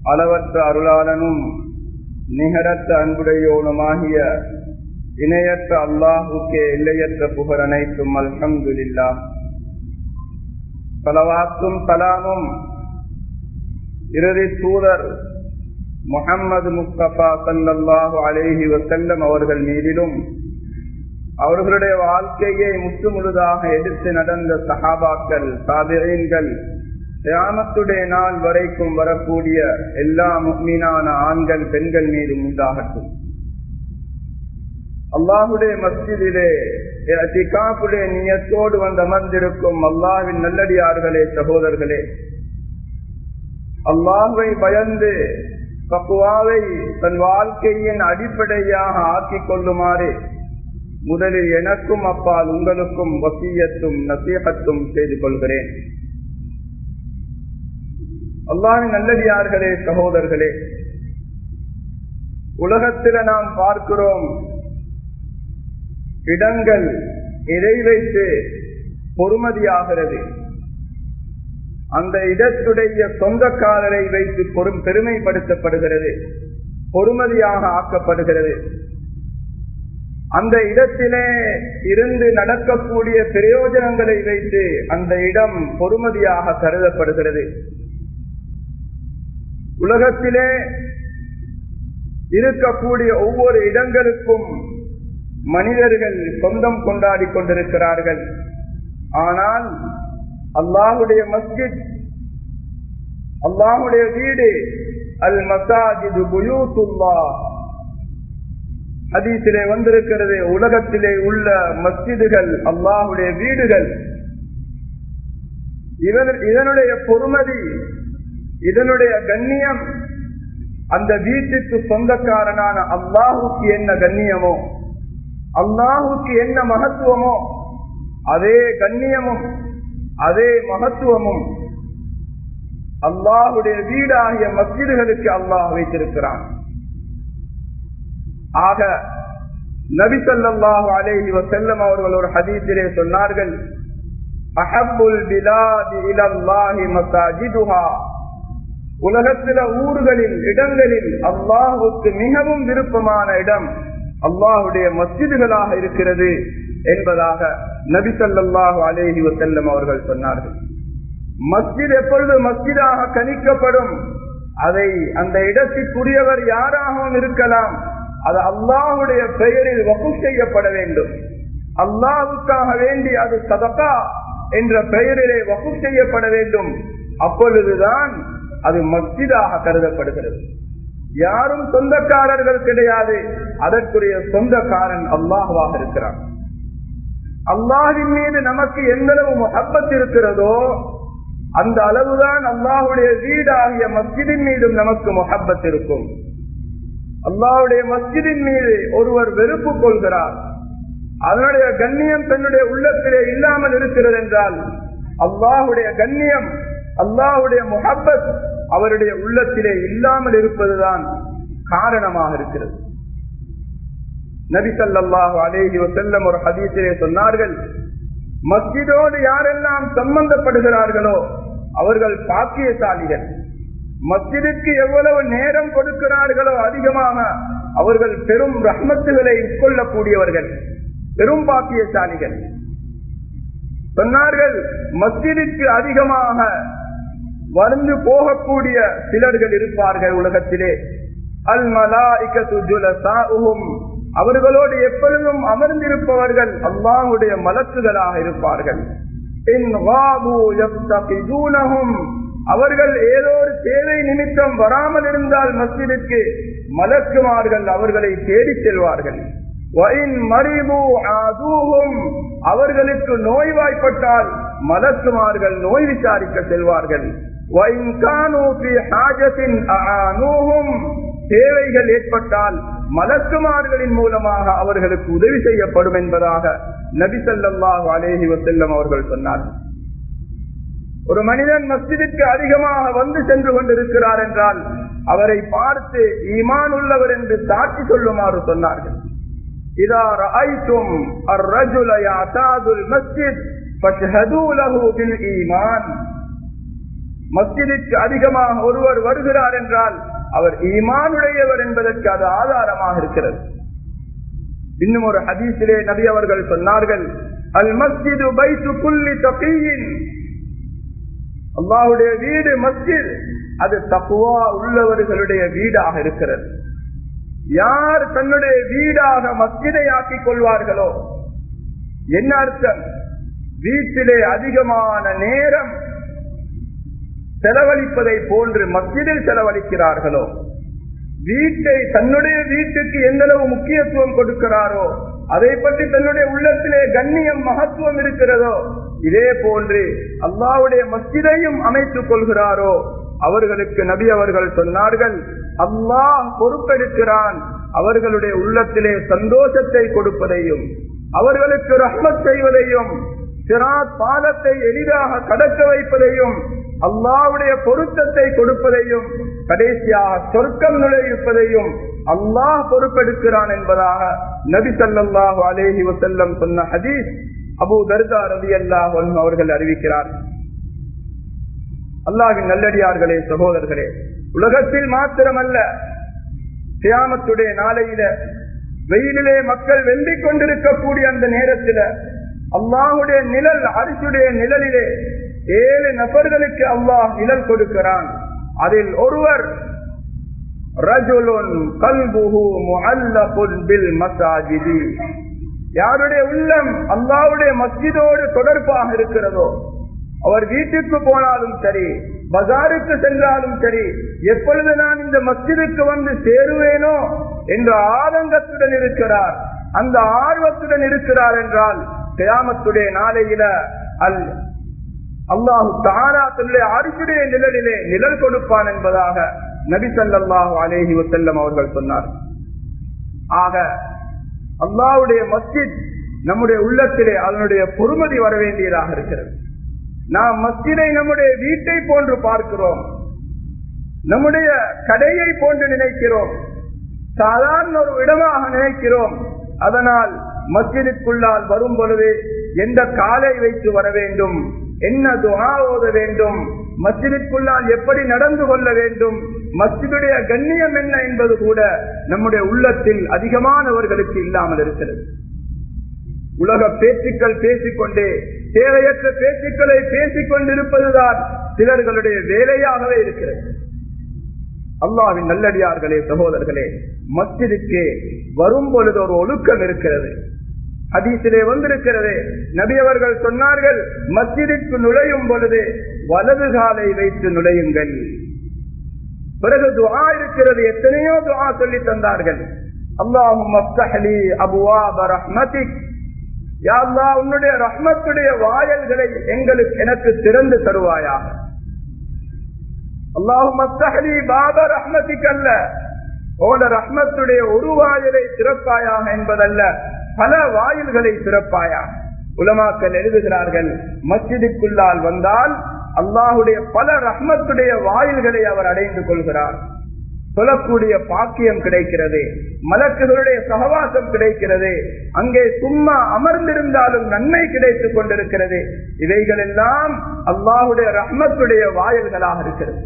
அளவற்ற அருளாளனும் நிகரற்ற அன்புடையோனுமாகிய இணையற்ற அல்லாஹுக்கே எல்லையற்ற புகழ் அனைத்தும் அல்ஹம்துலில்லா பலவாக்கும் கலாமும் இறுதி தூதர் முகம்மது முஸ்தபா சல்லாஹு அலேஹி வசல்லம் அவர்கள் மீதிலும் அவர்களுடைய வாழ்க்கையை முற்று முழுதாக எடுத்து நடந்த சஹாபாக்கள் சாதிரீன்கள் கிராமத்துடைய நாள் வரைக்கும் வரக்கூடிய எல்லா மீனான ஆண்கள் பெண்கள் மீது உண்டாகட்டும் அல்லாஹுடைய மஸ்ஜிதிலே திகாப்புடைய நியத்தோடு வந்து அமர்ந்திருக்கும் அல்லாவின் நல்லடியார்களே சகோதரர்களே அல்லாஹுவை பயந்து பக்குவாவை தன் வாழ்க்கையின் அடிப்படையாக ஆக்கிக் கொள்ளுமாறு முதலில் எனக்கும் அப்பால் உங்களுக்கும் வசியத்தும் நசீகத்தும் செய்து கொள்கிறேன் அல்லாவின் நல்லடியார்களே சகோதரர்களே உலகத்தில் நாம் பார்க்கிறோம் இடங்கள் இதை வைத்து பொறுமதியாகிறது அந்த இடத்துடைய சொந்தக்காரரை வைத்து பொறும் பெருமைப்படுத்தப்படுகிறது பொறுமதியாக ஆக்கப்படுகிறது அந்த இடத்திலே இருந்து நடக்கக்கூடிய பிரயோஜனங்களை வைத்து அந்த இடம் பொறுமதியாக கருதப்படுகிறது உலகத்திலே இருக்கக்கூடிய ஒவ்வொரு இடங்களுக்கும் மனிதர்கள் சொந்தம் கொண்டாடி கொண்டிருக்கிறார்கள் ஆனால் அல்லாஹுடைய மஸ்ஜித் அல்லாஹுடைய வீடு அல் மசாஜிது புயூத்துல்லா ஹதீசிலே வந்திருக்கிறது உலகத்திலே உள்ள மஸ்ஜிதுகள் அல்லாஹுடைய வீடுகள் இதனுடைய பொறுமதி இதனுடைய கண்ணியம் அந்த வீட்டுக்கு சொந்தக்காரனான அல்லாஹுக்கு என்ன கண்ணியமோ அல்லாஹுக்கு என்ன மகத்துவமோ அதே கண்ணியமும் அதே மகத்துவமும் அல்லாஹுடைய வீடாகிய மஸ்ஜிதுகளுக்கு அல்லாஹ் வைத்திருக்கிறான் ஆக நபி சொல்லாஹு அலேஹி வசல்லம் அவர்கள் ஒரு ஹதீசிலே சொன்னார்கள் அஹபுல் பிலாதி இலல்லாஹி மசாஜிதுஹா உலகத்தில ஊர்களில் இடங்களில் அல்லாஹுக்கு மிகவும் விருப்பமான இடம் அல்லாஹுடைய மஸ்ஜிதுகளாக இருக்கிறது என்பதாக நபி சொல்லாஹு அலேஹி வசல்லம் அவர்கள் சொன்னார்கள் மஸ்ஜித் எப்பொழுது மஸ்ஜிதாக கணிக்கப்படும் அதை அந்த இடத்திற்குரியவர் யாராகவும் இருக்கலாம் அது அல்லாஹுடைய பெயரில் வகு செய்யப்பட வேண்டும் அல்லாஹுக்காக வேண்டி அது சதகா என்ற பெயரிலே வகு செய்யப்பட வேண்டும் அப்பொழுதுதான் அது மஸ்ஜிதாக கருதப்படுகிறது யாரும் சொந்தக்காரர்கள் கிடையாது அதற்குரிய சொந்தக்காரன் அல்லாஹுவாக இருக்கிறான் அல்லாஹின் மீது நமக்கு எந்த அளவு முகப்பத் இருக்கிறதோ அந்த அளவுதான் அல்லாஹுடைய வீடாகிய மஸ்ஜிதின் மீதும் நமக்கு முகப்பத் இருக்கும் அல்லாஹுடைய மஸ்ஜிதின் மீது ஒருவர் வெறுப்பு கொள்கிறார் அதனுடைய கண்ணியம் தன்னுடைய உள்ளத்திலே இல்லாமல் இருக்கிறது என்றால் அல்லாஹுடைய கண்ணியம் அல்லாஹுடைய முகப்பத் அவருடைய உள்ளத்திலே இல்லாமல் இருப்பதுதான் காரணமாக இருக்கிறது நபி சல்லாஹு அலேஹி வசல்லம் ஒரு ஹதீசிலே சொன்னார்கள் மஸ்ஜிதோடு யாரெல்லாம் சம்பந்தப்படுகிறார்களோ அவர்கள் பாக்கியசாலிகள் மஸ்ஜிதுக்கு எவ்வளவு நேரம் கொடுக்கிறார்களோ அதிகமாக அவர்கள் பெரும் ரஹ்மத்துகளை உட்கொள்ளக்கூடியவர்கள் பெரும் பாக்கியசாலிகள் சொன்னார்கள் மஸ்ஜிதுக்கு அதிகமாக வந்து போகக்கூடிய சிலர்கள் இருப்பார்கள் உலகத்திலே அல் மலாய்க்கும் அவர்களோடு எப்பொழுதும் அமர்ந்திருப்பவர்கள் அல்லாஹுடைய மலக்குகளாக இருப்பார்கள் அவர்கள் ஏதோ ஒரு தேவை நிமித்தம் வராமல் இருந்தால் மஸ்ஜிதுக்கு மலக்குமார்கள் அவர்களை தேடி செல்வார்கள் அவர்களுக்கு நோய்வாய்ப்பட்டால் மலக்குமார்கள் நோய் விசாரிக்க செல்வார்கள் தேவைகள் ஏற்பட்டால் மலக்குமார்களின் மூலமாக அவர்களுக்கு உதவி செய்யப்படும் என்பதாக நபி சல்லாஹு அலேஹி வசல்லம் அவர்கள் சொன்னார்கள் ஒரு மனிதன் மஸ்ஜிதுக்கு அதிகமாக வந்து சென்று கொண்டிருக்கிறார் என்றால் அவரை பார்த்து ஈமான் உள்ளவர் என்று சாட்சி சொல்லுமாறு சொன்னார்கள் இதா ரஐத்தும் الرجل يعتاد المسجد فاشهدوا له بالإيمان மஸ்ஜிதிற்கு அதிகமாக ஒருவர் வருகிறார் என்றால் அவர் ஈமானுடையவர் என்பதற்கு அது ஆதாரமாக இருக்கிறது இன்னும் ஒரு ஹதீஸிலே நபி அவர்கள் சொன்னார்கள் அல் மஸ்ஜிது பைத்து குல்லி தப்பியின் அல்லாஹுடைய வீடு மஸ்ஜித் அது தப்புவா உள்ளவர்களுடைய வீடாக இருக்கிறது யார் தன்னுடைய வீடாக மஸ்ஜிதை ஆக்கிக் கொள்வார்களோ என்ன அர்த்தம் வீட்டிலே அதிகமான நேரம் செலவழிப்பதை போன்று மஸ்ஜிதில் செலவழிக்கிறார்களோ வீட்டை தன்னுடைய வீட்டுக்கு எந்த அளவு முக்கியத்துவம் கொடுக்கிறாரோ அதை பற்றி தன்னுடைய உள்ளத்திலே கண்ணியம் மகத்துவம் இருக்கிறதோ இதே போன்று அல்லாவுடைய மஸ்ஜிதையும் அமைத்துக் கொள்கிறாரோ அவர்களுக்கு நபி அவர்கள் சொன்னார்கள் அல்லாஹ் பொறுப்பெடுக்கிறான் அவர்களுடைய உள்ளத்திலே சந்தோஷத்தை கொடுப்பதையும் அவர்களுக்கு ரஹ்மத் செய்வதையும் சிராத் பாலத்தை எளிதாக கடக்க வைப்பதையும் அல்லாவுடைய பொருத்தத்தை கொடுப்பதையும் கடைசியாக சொர்க்கம் நுழைவிப்பதையும் அல்லாஹ் பொறுப்பெடுக்கிறான் என்பதாக நபி சல்லாஹு அலேஹி வசல்லம் சொன்ன ஹதீஸ் அபு தர்தா ரவி அல்லாஹ் அவர்கள் அறிவிக்கிறார் அல்லாவின் நல்லடியார்களே சகோதரர்களே உலகத்தில் மாத்திரமல்ல சியாமத்துடைய நாளையில வெயிலிலே மக்கள் வெம்பிக் கொண்டிருக்கக்கூடிய அந்த நேரத்தில் அல்லாஹுடைய நிழல் அரிசுடைய நிழலிலே ஏழு நபர்களுக்கு அல்லாஹ் நிழல் கொடுக்கிறான் அதில் ஒருவர் ரஜுலுன் கல்புஹு முஅல்லகுன் பில் மசாஜிதி யாருடைய உள்ளம் அல்லாவுடைய மஸ்ஜிதோடு தொடர்பாக இருக்கிறதோ அவர் வீட்டுக்கு போனாலும் சரி பஜாருக்கு சென்றாலும் சரி எப்பொழுது நான் இந்த மஸ்ஜிதுக்கு வந்து சேருவேனோ என்ற ஆதங்கத்துடன் இருக்கிறார் அந்த ஆர்வத்துடன் இருக்கிறார் என்றால் கியாமத்துடைய நாளையில அல் அல்லாஹு தாரா தன்னுடைய அரிசுடைய நிழலிலே நிழல் கொடுப்பான் என்பதாக நபி சல்லாஹு அலேஹி வசல்லம் அவர்கள் சொன்னார் ஆக அல்லாவுடைய மஸ்ஜித் நம்முடைய உள்ளத்திலே அதனுடைய பொறுமதி வர வேண்டியதாக இருக்கிறது நாம் மஸ்ஜிதை நம்முடைய வீட்டை போன்று பார்க்கிறோம் நம்முடைய கடையை போன்று நினைக்கிறோம் சாதாரண ஒரு இடமாக நினைக்கிறோம் அதனால் மஸ்ஜிதுக்குள்ளால் வரும் பொழுது எந்த காலை வைத்து வர வேண்டும் என்ன துவா ஓத வேண்டும் மஸ்ஜிதுக்குள்ளால் எப்படி நடந்து கொள்ள வேண்டும் மஸ்ஜிதுடைய கண்ணியம் என்ன என்பது கூட நம்முடைய உள்ளத்தில் அதிகமானவர்களுக்கு இல்லாமல் இருக்கிறது உலக பேச்சுக்கள் பேசிக்கொண்டே தேவையற்ற பேச்சுக்களை பேசிக் கொண்டிருப்பதுதான் சிலர்களுடைய வேலையாகவே இருக்கிறது அல்லாவின் நல்லடியார்களே சகோதரர்களே மஸ்ஜிதுக்கு வரும் பொழுது ஒரு ஒழுக்கம் இருக்கிறது ஹதீசிலே வந்திருக்கிறது நபி அவர்கள் சொன்னார்கள் மஸ்ஜிதுக்கு நுழையும் பொழுது வலது காலை வைத்து நுழையுங்கள் பிறகு துவா இருக்கிறது எத்தனையோ துவா சொல்லி தந்தார்கள் அல்லாஹும் அபுவாப ரஹ்மதிக் யாழ்லா உன்னுடைய ரஹ்மத்துடைய வாயல்களை எங்களுக்கு எனக்கு திறந்து தருவாயாக அல்லாஹும் அஸ்தஹலி பாப ரஹ்மதிக் அல்ல ஓட ரஹ்மத்துடைய ஒரு வாயிலை திறப்பாயாக என்பதல்ல பல வாயில்களை திறப்பாயாக உலமாக்கள் எழுதுகிறார்கள் மஸ்ஜிதுக்குள்ளால் வந்தால் அல்லாஹுடைய பல ரஹ்மத்துடைய வாயில்களை அவர் அடைந்து கொள்கிறார் சொல்லக்கூடிய பாக்கியம் கிடைக்கிறது மலக்குகளுடைய சகவாசம் கிடைக்கிறது அங்கே சும்மா அமர்ந்திருந்தாலும் நன்மை கிடைத்துக் கொண்டிருக்கிறது இவைகள் எல்லாம் அல்லாஹுடைய ரஹ்மத்துடைய வாயில்களாக இருக்கிறது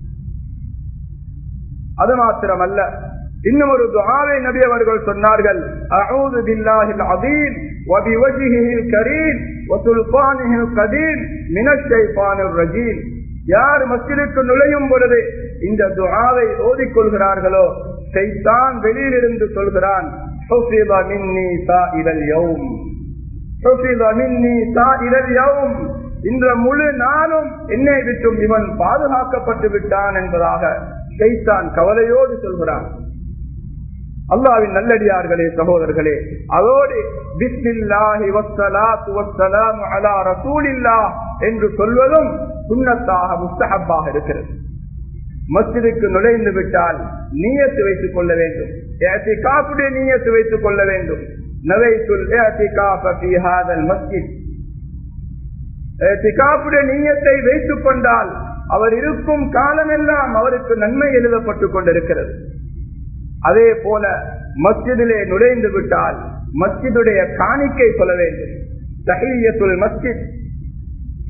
அது மாத்திரமல்ல இன்னும் ஒரு துஆவை நபி அவர்கள் சொன்னார்கள் அஊது பில்லாஹில் அதீம் وبوجهه الكريم وسلطانه القديم من الشيطان الرجيم யார் மஸ்ஜிதுக்கு நுழையும் பொழுது இந்த துஆவை ஓதிக்கொள்கிறார்களோ ஷைத்தான் வெளியிலிருந்து சொல்கிறான் حفظ مني سائر اليوم حفظ مني سائر اليوم இன்ற முழு நாளும் என்னை விட்டும் இவன் பாதுகாக்கப்பட்டு விட்டான் என்பதாக ஷைத்தான் கவலையோடு சொல்கிறான் அல்லாவின் நல்லடியார்களே சகோதரர்களே அதோடு பிஸ்மில்லாஹி வஸ்ஸலாத்து வஸ்ஸலாமு அலா ரசூலில்லாஹ் என்று சொல்வதும் சுன்னத்தாக முஸ்தஹப்பாக இருக்கிறது மஸ்ஜிதுக்கு நுழைந்து விட்டால் நீயத்து வைத்துக் கொள்ள வேண்டும் ஏத்திகாப்புடைய நீயத்து வைத்துக் கொள்ள வேண்டும் நவைத்துல் ஏத்திகாஃப ஃபீ ஹாதல் மஸ்ஜித் ஏத்திகாப்புடைய நீயத்தை வைத்துக் கொண்டால் அவர் இருக்கும் காலமெல்லாம் அவருக்கு நன்மை எழுதப்பட்டுக் கொண்டிருக்கிறது அதே போல மஸ்ஜிதிலே நுழைந்து விட்டால் மஸ்ஜிதுடைய காணிக்கை சொல்ல வேண்டும் தஹியத்துல் மஸ்ஜித்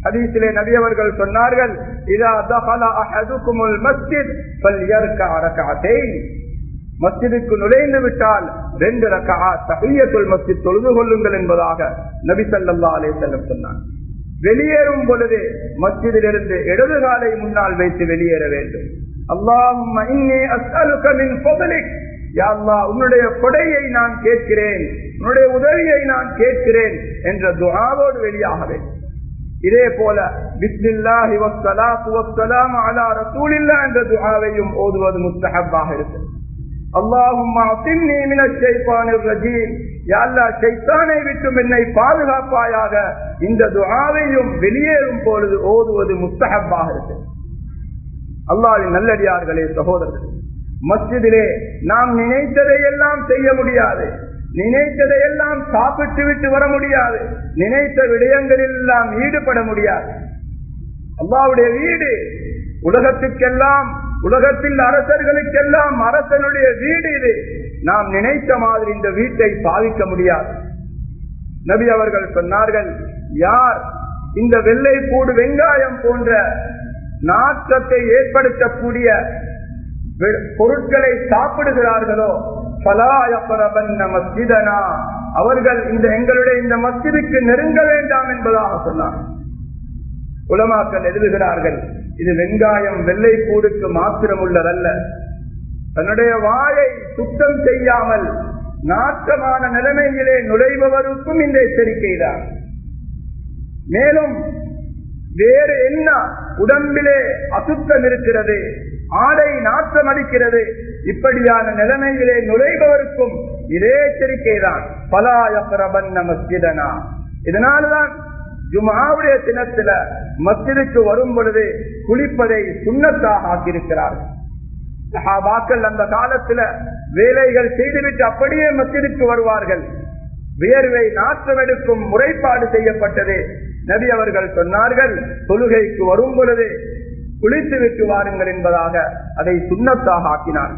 ஹதீஸிலே நபி அவர்கள் சொன்னார்கள் இதா தஹல அஹதுகுமுல் மஸ்ஜித் ஃபல்யர்கா ரக்அத்தைன் மஸ்ஜிதுக்கு நுழைந்து விட்டால் ரெண்டு ரக்கா தஹியத்துல் மஸ்ஜித் தொழுது கொள்ளுங்கள் என்பதாக நபி ஸல்லல்லாஹு அலைஹி வஸல்லம் சொன்னார் வெளியேறும் பொழுது மஸ்ஜிதிலிருந்து இடது காலை முன்னால் வைத்து வெளியேற வேண்டும் அல்லாஹும்ம இன்னி அஸ்அலுக மின் ஃபضلிக் யா அல்லாஹ் உன்னுடைய கொடையை நான் கேட்கிறேன் உன்னுடைய உதவியை நான் கேட்கிறேன் என்ற துஆவோடு வெளியாக வேண்டும் இதே போல பிஸ்மில்லாஹி வஸ்ஸலாத்து வஸ்ஸலாமு அலா ரசூலில்லாஹ் என்ற துஆவையும் ஓதுவது முஸ்தஹப்பாக இருக்கிறது اللهم اعصمني من الشيطان الرجيم يا الله ஷைத்தானை விட்டும் என்னை பாதுகாப்பாயாக இந்த துஆவையும் வெளியேறும் பொழுது ஓதுவது முஸ்தஹப்பாக இருக்கிறது அல்லாஹ்வின் நல்லடியார்களே சகோதரர்களே மஸ்ஜிதிலே நாம் நினைத்ததை எல்லாம் செய்ய முடியாது நினைத்ததை எல்லாம் சாப்பிட்டு விட்டு வர முடியாது நினைத்த விடயங்களில் எல்லாம் ஈடுபட முடியாது அல்லாவுடைய வீடு உலகத்துக்கெல்லாம் உலகத்தில் அரசர்களுக்கெல்லாம் அரசனுடைய வீடு இது நாம் நினைத்த மாதிரி இந்த வீட்டை பாவிக்க முடியாது நபி அவர்கள் சொன்னார்கள் யார் இந்த வெள்ளை பூடு வெங்காயம் போன்ற நாற்றத்தை ஏற்படுத்தக்கூடிய பொருட்களை சாப்பிடுகிறார்களோ மஸ்ஜிதனா அவர்கள் இந்த எங்களுடைய இந்த மஸ்ஜிதுக்கு நெருங்க வேண்டாம் என்பதாக சொன்னார் உலமாக்கள் எழுதுகிறார்கள் இது வெங்காயம் வெள்ளை பூடுக்கு மாத்திரம் உள்ளதல்ல தன்னுடைய வாயை சுத்தம் செய்யாமல் நாற்றமான நிலைமையிலே நுழைபவருக்கும் இந்த எச்சரிக்கை தான் மேலும் வேறு என்ன உடம்பிலே அசுத்தம் இருக்கிறது ஆடை நாற்றம் அடிக்கிறது இப்படியான நிலைமையிலே நுழைபவருக்கும் இதே எச்சரிக்கை தான் பலாயப்பரபன்ன மஸ்ஜிதனா இதனால்தான் ஜுமாவுடைய தினத்துல மஸ்ஜிதுக்கு வரும் பொழுது குளிப்பதை சுண்ணத்தாக ஆக்கியிருக்கிறார்கள் சஹாபாக்கள் அந்த காலத்துல வேலைகள் செய்துவிட்டு அப்படியே மஸ்ஜிதுக்கு வருவார்கள் வியர்வை நாற்றம் எடுக்கும் முறைப்பாடு செய்யப்பட்டது நபி அவர்கள் சொன்னார்கள் தொழுகைக்கு வரும் பொழுது குளித்து விட்டு வாருங்கள் என்பதாக அதை சுண்ணத்தாக ஆக்கினார்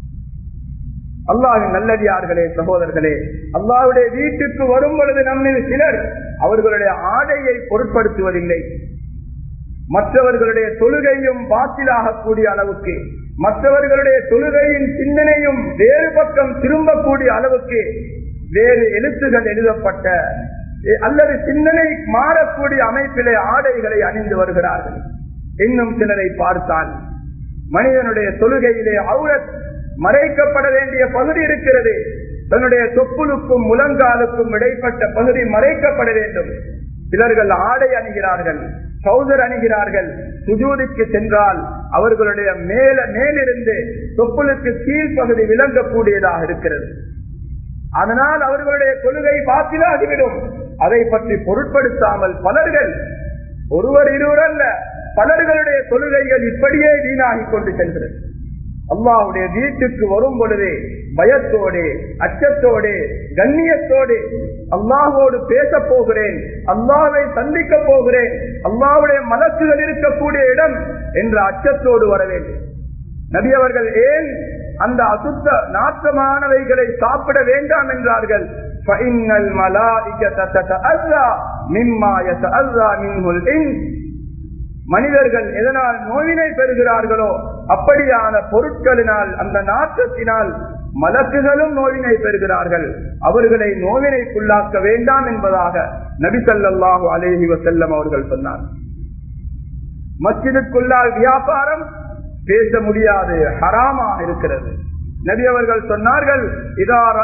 அல்லாவின் நல்லடியார்களே சகோதரர்களே அல்லாவுடைய வீட்டுக்கு வரும் பொழுது நம்மில் சிலர் அவர்களுடைய ஆடையை பொருட்படுத்துவதில்லை மற்றவர்களுடைய தொழுகையும் பாத்திலாகக்கூடிய அளவுக்கு மற்றவர்களுடைய தொழுகையின் சிந்தனையும் வேறு பக்கம் திரும்பக்கூடிய அளவுக்கு வேறு எழுத்துகள் எழுதப்பட்ட அல்லது சிந்தனை மாறக்கூடிய அமைப்பிலே ஆடைகளை அணிந்து வருகிறார்கள் இன்னும் சிலரை பார்த்தால் மனிதனுடைய தொழுகையிலே அவுரத் மறைக்கப்பட வேண்டிய பகுதி இருக்கிறது தன்னுடைய தொப்புளுக்கும் முழங்காலுக்கும் இடைப்பட்ட பகுதி மறைக்கப்பட வேண்டும் சிலர்கள் ஆடை அணிகிறார்கள் சௌதர் அணிகிறார்கள் சுஜூதிக்கு சென்றால் அவர்களுடைய மேல மேலிருந்து தொப்புளுக்கு கீழ்ப்பகுதி விளங்கக்கூடியதாக இருக்கிறது அதனால் அவர்களுடைய கொள்கை பாத்திலாகிவிடும் அதை பற்றி பொருட்படுத்தாமல் பலர்கள் ஒருவர் இருவர் அல்ல பலர்களுடைய தொழுகைகள் இப்படியே வீணாகிக் கொண்டு செல்கிறது அல்லாவுடைய வீட்டுக்கு வரும் பொழுதே பயத்தோடு அச்சத்தோடு கண்ணியத்தோடு அல்லாஹோடு பேச போகிறேன் அல்லாவை சந்திக்க போகிறேன் அல்லாவுடைய மலக்குகள் இருக்கக்கூடிய இடம் என்ற அச்சத்தோடு வர வேண்டும் நபி அவர்கள் ஏன் அந்த அசுத்த நாற்றமானவைகளை சாப்பிட வேண்டாம் என்றார்கள் மனிதர்கள் எதனால் நோயினை பெறுகிறார்களோ அப்படியான பொருட்களினால் அந்த நாற்றத்தினால் மலக்குகளும் நோயினை பெறுகிறார்கள் அவர்களை நோவினைக்குள்ளாக்க வேண்டாம் என்பதாக நபிசல்லாஹு அலேஹி வசல்லம் அவர்கள் சொன்னார் மஸ்ஜிதுக்குள்ளால் வியாபாரம் பேச முடியாது ஹராமாக இருக்கிறது நபி அவர்கள் சொன்னார்கள் இதார்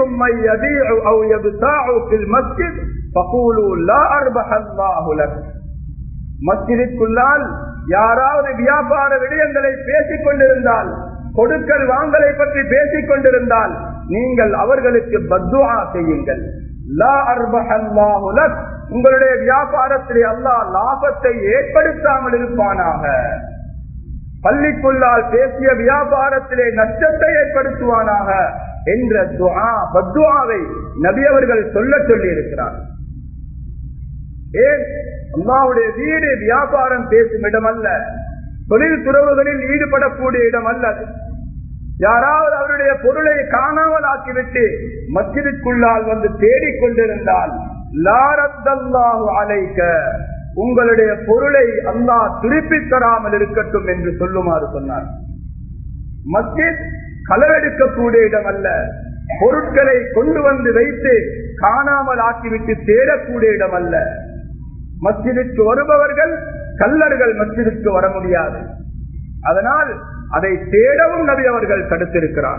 மஸ்ஜிதுக்குள்ளால் யாராவது வியாபார விடயங்களை பேசிக் கொண்டிருந்தால் கொடுக்கல் வாங்கலை பற்றி பேசிக் கொண்டிருந்தால் நீங்கள் அவர்களுக்கு பத்துவா செய்யுங்கள் லா அர்பஹல்லாஹுலக் உங்களுடைய வியாபாரத்திலே அல்லாஹ் லாபத்தை ஏற்படுத்தாமல் இருப்பானாக பள்ளிக்குள்ளால் பேசிய வியாபாரத்திலே நஷ்டத்தை ஏற்படுத்துவானாக என்ற துஆ பத்துவாவை நபி அவர்கள் சொல்ல சொல்லி இருக்கிறார் ஏன் அல்லாவுடைய வீடு வியாபாரம் பேசும் இடம் அல்ல தொழில் துறவுகளில் ஈடுபடக்கூடிய இடம் அல்ல யாராவது அவருடைய பொருளை காணாமல் ஆக்கிவிட்டு மஸ்ஜிதுக்குள்ளால் வந்து தேடிக்கொண்டிருந்தால் லாரத்தல்லாஹு அலைக்க உங்களுடைய பொருளை அல்லாஹ் திருப்பித் தராமல் இருக்கட்டும் என்று சொல்லுமாறு சொன்னார் மஸ்ஜித் களவெடுக்கக்கூடிய இடம் அல்ல பொருட்களை கொண்டு வந்து வைத்து காணாமல் ஆக்கிவிட்டு தேடக்கூடிய இடம் அல்ல மஸ்ஜிதுக்கு வருபவர்கள் கல்லர்கள் மஸ்ஜிதுக்கு வர முடியாது அதனால் அதை தேடவும் நபி அவர்கள் தடுத்திருக்கிறார்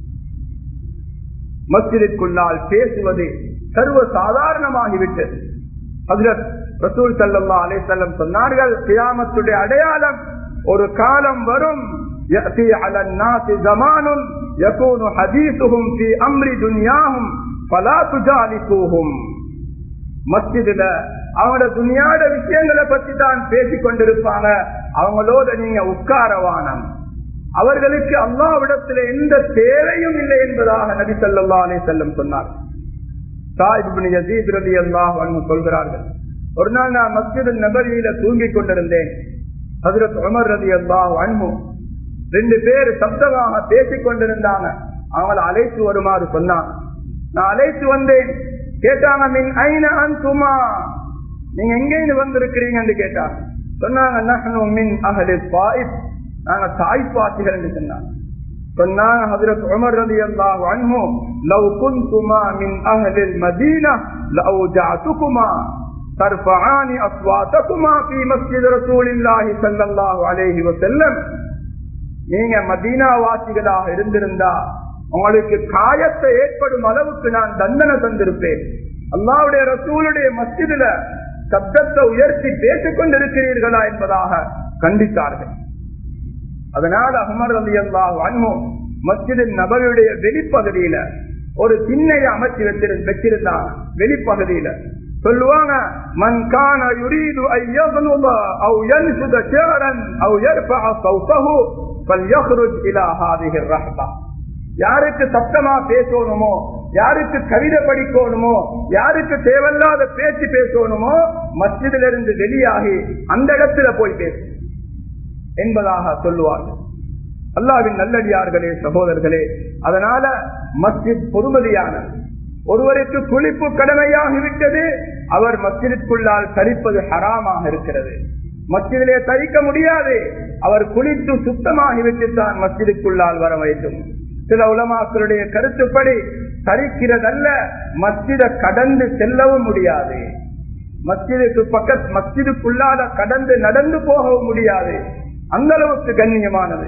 மஸ்ஜிதுக்குள்ளால் பேசுவது சர்வ சாதாரணமாகிவிட்டது ஹஜரத் ரசூல் சல்லா அலிசல்லம் சொன்னார்கள் கியாமத்துடைய அடையாளம் ஒரு காலம் வரும் يأتي على الناس زمان يكون حديثهم في أمر دنياهم فلا تجالسوهم மஸ்ஜிதுல அவங்களோட துணியாட விஷயங்களை பத்தி தான் பேசிக் கொண்டிருப்பாங்க அவங்களோட நீங்க உட்காரவானம் அவர்களுக்கு அல்லாவிடத்தில் எந்த தேவையும் இல்லை என்பதாக நபி சல்லா அலே செல்லம் சொன்னார் சொல்கிறார்கள் ஒரு நாள் நான் மஸ்ஜிது நபரியில தூங்கிக் கொண்டிருந்தேன் ஹசரத் உமர் ரதி அல்லாஹ் அன்பு ரெண்டு பேர் சப்தமாக பேசிக் கொண்டிருந்தாங்க அவங்களை அழைத்து வருமாறு சொன்னாங்க நான் அழைத்து வந்தேன் கேட்டாங்க மின் ஐன அன்சுமா நீங்க எங்கேருந்து வந்திருக்கிறீங்கன்னு கேட்டாங்க சொன்னாங்க நஹ்னு மின் அஹலி தாயிப் நாங்க தாய்ப்பாசிகள் என்று சொன்னாங்க சொன்னாங்க ஹஜரத் உமர் ரலியல்லாஹு அன்ஹு லவ் குன்துமா மின் அஹலில் மதீனா லஅவுஜஅதுகுமா தர்ஃபஆனி அஸ்வாதகுமா ஃபீ மஸ்ஜித் ரசூலில்லாஹி ஸல்லல்லாஹு அலைஹி வஸல்லம் நீங்க மதீனா வாசிகளாக இருந்திருந்தா உங்களுக்கு காயத்தை ஏற்படும் அளவுக்கு நான் தண்டனை தந்திருப்பேன் அல்லாவுடைய ரசூலுடைய மஸ்ஜிதுல சப்தத்தை உயர்த்தி பேசிக் கொண்டிருக்கிறீர்களா என்பதாக கண்டித்தார்கள் அதனால் அகமது அலி அல்லாஹ் அன்மோ மஸ்ஜிதின் நபருடைய வெளிப்பகுதியில ஒரு திண்ணையை அமைச்சு வச்சிரு வச்சிருந்தாங்க வெளிப்பகுதியில சொல்லுவாங்க மன்கான யுரீது ஐயகுனுப அவு யன்சுத ஷேரன் அவு யர்ஃபஅ சௌதஹு ஃபல்யஹ்ருஜ் இலா ஹாதிஹி ரஹ்பா யாருக்கு சத்தமா பேசணுமோ யாருக்கு கவிதை படிக்கணுமோ யாருக்கு தேவையில்லாத பேச்சு பேசணுமோ மஸ்ஜிதிலிருந்து இருந்து வெளியாகி அந்த இடத்துல போய் பேசு என்பதாக சொல்லுவார்கள் அல்லாவின் நல்லடியார்களே சகோதரர்களே அதனால மஸ்ஜித் பொறுமதியானது ஒருவருக்கு குளிப்பு கடமையாகிவிட்டது அவர் மஸ்ஜிதுக்குள்ளால் தரிப்பது ஹராமாக இருக்கிறது மஸ்ஜிதிலே தரிக்க முடியாது அவர் குளித்து சுத்தமாகிவிட்டு தான் மஸ்ஜிதுக்குள்ளால் வர வேண்டும் சில உலமாக்களுடைய கருத்துப்படி தரிக்கிறதல்ல மஸ்ஜித கடந்து செல்லவும் முடியாது மஸ்ஜிதுக்கு பக்க மஸ்ஜிதுக்குள்ளால கடந்து நடந்து போகவும் முடியாது அந்த அளவுக்கு கண்ணியமானது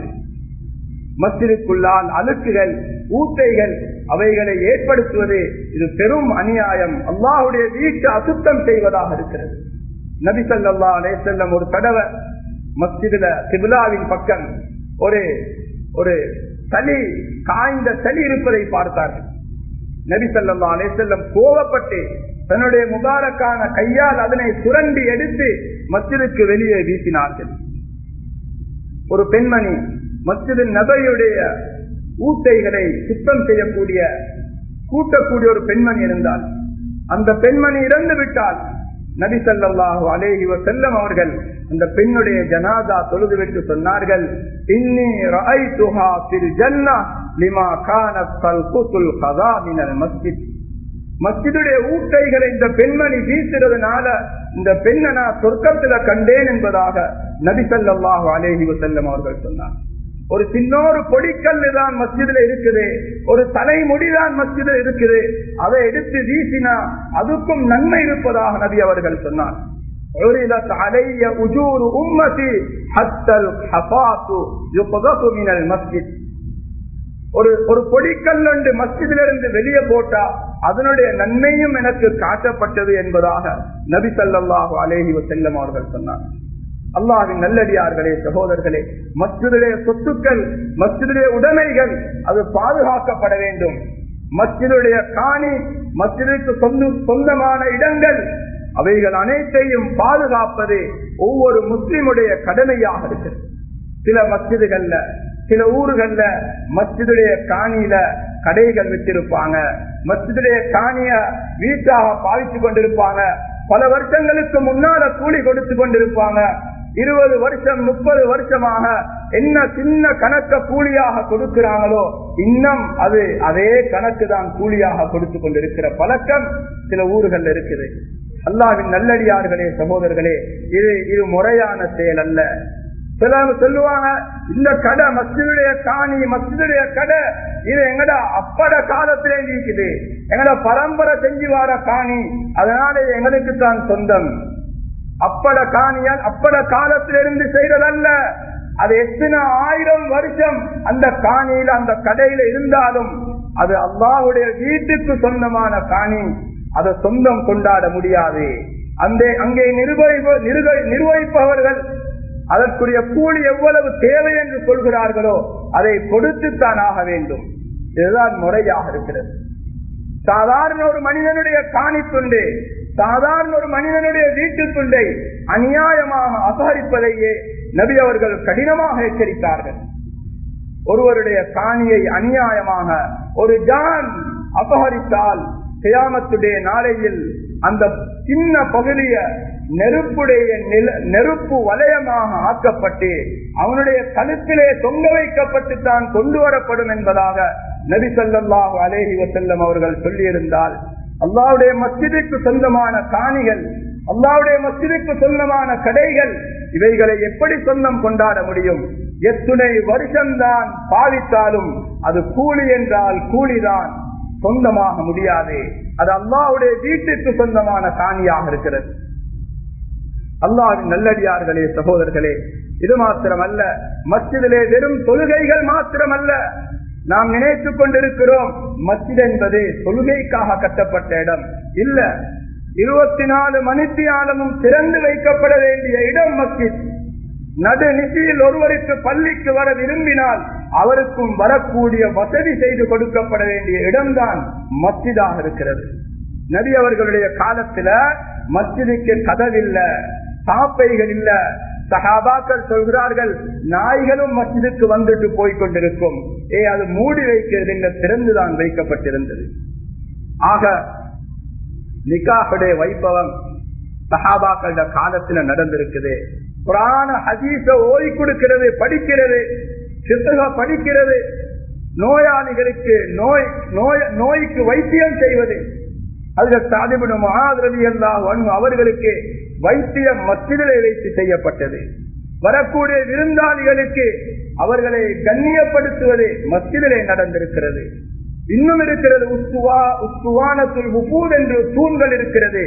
மஸ்ஜிதுக்குள்ளால் அழுக்குகள் ஊட்டைகள் அவைகளை ஏற்படுத்துவது இது பெரும் அநியாயம் அல்லாஹுடைய வீட்டு அசுத்தம் செய்வதாக இருக்கிறது நபிசல்லா அலே செல்லம் ஒரு தடவை மஸ்ஜிதுல சிபிலாவின் பக்கம் ஒரு ஒரு சளி காய்ந்த சளி இருப்பதை பார்த்தார்கள் நபி சல்லா அலே செல்லம் கோவப்பட்டு தன்னுடைய முபாரக்கான கையால் அதனை சுரண்டி எடுத்து மஸ்ஜிதுக்கு வெளியே வீசினார்கள் ஒரு பெண்மணி மஸ்ஜிது நபையுடைய ஊட்டைகளை சுத்தம் செய்யக்கூடிய கூட்டக்கூடிய ஒரு பெண்மணி இருந்தால் அந்த பெண்மணி இறந்து விட்டால் நபி சல்லாஹூ அலேஹி செல்லம் அவர்கள் அந்த பெண்ணுடைய ஜனாதா தொழுது விட்டு சொன்னார்கள் இன்னி ரஐதுஹா ஃபில் ஜன்னah லிமா கானத் தல்குல் கதா மினல் மஸ்ஜித் மஸ்ஜிதுடைய ஊட்டைகளை இந்த பெண்மணி வீசுறதுனால இந்த பெண்ணை நான் சொர்க்கத்துல கண்டேன் என்பதாக நபி சல்லாஹூ அலேஹி வசல்லம் அவர்கள் சொன்னார் ஒரு சின்னொரு பொடிக்கல்லு தான் மஸ்ஜிதுல இருக்குது ஒரு தலைமுடிதான் மஸ்ஜிதுல இருக்குது அதை எடுத்து வீசினா அதுக்கும் நன்மை இருப்பதாக நபி அவர்கள் சொன்னார் ஒரு ஒரு பொடிக்கல் ஒன்று மஸ்ஜிதிலிருந்து வெளியே போட்டா அதனுடைய நன்மையும் எனக்கு காட்டப்பட்டது என்பதாக நபி சல்லாஹூ அலேஹி செல்லம் அவர்கள் சொன்னார் அல்லாவின் நல்லடியார்களே சகோதரர்களே மஸ்ஜிதுடைய சொத்துக்கள் மஸ்ஜிதுடைய உடைமைகள் அது பாதுகாக்கப்பட வேண்டும் மஸ்ஜிதுடைய காணி மஸ்ஜிதுக்கு சொந்த சொந்தமான இடங்கள் அவைகள் அனைத்தையும் பாதுகாப்பது ஒவ்வொரு முஸ்லிமுடைய கடமையாக இருக்கிறது சில மஸ்ஜிதுகள்ல சில ஊர்கள்ல மஸ்ஜிதுடைய காணியில கடைகள் வச்சிருப்பாங்க மஸ்ஜிதுடைய காணிய வீட்டாக பாவிச்சு கொண்டிருப்பாங்க பல வருஷங்களுக்கு முன்னால கூலி கொடுத்து கொண்டிருப்பாங்க இருபது வருஷம் முப்பது வருஷமாக என்ன சின்ன கணக்க கூலியாக கொடுக்கிறாங்களோ இன்னும் அது அதே கணக்கு தான் கூலியாக கொடுத்து கொண்டிருக்கிற பழக்கம் சில ஊர்கள் இருக்குது அல்லாவின் நல்லடியார்களே சகோதரர்களே இது இது முறையான செயல் அல்ல சிலர் சொல்லுவாங்க இந்த கடை மஸ்ஜிதுடைய காணி மஸ்ஜிதுடைய கடை இது எங்கட அப்பட காலத்திலே இருக்குது எங்கட பரம்பரை செஞ்சு வர காணி அதனால இது எங்களுக்கு தான் சொந்தம் அப்பட காணியால் அப்பட காலத்திலிருந்து செய்ததல்ல அது எத்தனை ஆயிரம் வருஷம் அந்த காணியில அந்த கடையில இருந்தாலும் அது அல்லாஹுடைய வீட்டுக்கு சொந்தமான காணி அதை சொந்தம் கொண்டாட முடியாது அந்த அங்கே நிர்வகிப்ப நிர்வ- நிர்வகிப்பவர்கள் அதற்குரிய கூலி எவ்வளவு தேவை என்று சொல்கிறார்களோ அதை கொடுத்துத்தான் ஆக வேண்டும் இதுதான் முறையாக இருக்கிறது சாதாரண ஒரு மனிதனுடைய காணித்துண்டை சாதாரண ஒரு மனிதனுடைய வீட்டுத்துண்டை அநியாயமாக அபகரிப்பதையே நபி அவர்கள் கடினமாக எச்சரித்தார்கள் ஒருவருடைய காணியை அநியாயமாக ஒரு ஜான் அபகரித்தால் கியாமத்துடைய நாளையில் அந்த சின்ன பகுதிய நெருப்புடைய நில- நெருப்பு வலயமாக ஆக்கப்பட்டு அவனுடைய கழுத்திலே தொங்க வைக்கப்பட்டு தான் கொண்டு வரப்படும் என்பதாக நபி ஸல்லல்லாஹு அலைஹி வஸல்லம் அவர்கள் சொல்லியிருந்தால் அல்லாஹ்வுடைய மஸ்ஜிதுக்கு சொந்தமான காணிகள் அல்லாஹ்வுடைய மஸ்ஜிதுக்கு சொந்தமான கடைகள் இவைகளை எப்படி சொந்தம் கொண்டாட முடியும் எத்துணை வருஷம்தான் பாவித்தாலும் அது கூலி என்றால் கூலிதான் சொந்தமாக முடியாது அது அல்லாஹ்வுடைய வீட்டுக்கு சொந்தமான காணியாக இருக்கிறது அல்லாஹ்வின் நல்லடியார்களே சகோதரர்களே இது மாத்திரமல்ல மஸ்ஜிதிலே வெறும் தொழுகைகள் மாத்திரமல்ல நாம் நினைத்துக் கொண்டிருக்கிறோம் மஸ்ஜித் என்பது தொழுகைக்காக கட்டப்பட்ட இடம் இல்ல இருபத்தி நாலு மணித்தியாலமும் திறந்து வைக்கப்பட வேண்டிய இடம் மஸ்ஜித் நடு நிதியில் ஒருவருக்கு பள்ளிக்கு வர விரும்பினால் அவருக்கும் வரக்கூடிய வசதி செய்து கொடுக்கப்பட வேண்டிய இடம்தான் மஸ்ஜிதாக இருக்கிறது நபி அவர்களுடைய காலத்துல மஸ்ஜிதுக்கு கதவில்ல சாப்பைகள் இல்ல சகாபாக்கள் சொல்கிறார்கள் நாய்களும் மஸ்ஜிதுக்கு வந்துட்டு போய் கொண்டிருக்கும் ஏ அது மூடி வைக்கிறது இல்ல திறந்துதான் வைக்கப்பட்டிருந்தது ஆக நிக்காஹுடைய வைபவம் சஹாபாக்களோட காலத்துல நடந்திருக்குது புராண ஹதீஸ ஓய் கொடுக்கிறது படிக்கிறது சித்தக படிக்கிறது நோயாளிகளுக்கு நோய் நோய் நோய்க்கு வைத்தியம் செய்வது அதில் சாதிபடும் மகாதிரதி எல்லாம் அவர்களுக்கு வைத்தியம் மத்திலே வைத்து செய்யப்பட்டது வரக்கூடிய விருந்தாளிகளுக்கு அவர்களை கண்ணியப்படுத்துவது மத்திலே நடந்திருக்கிறது இன்னும் இருக்கிறது உத்துவா உத்துவானத்துள் உபூத் என்று தூண்கள் இருக்கிறது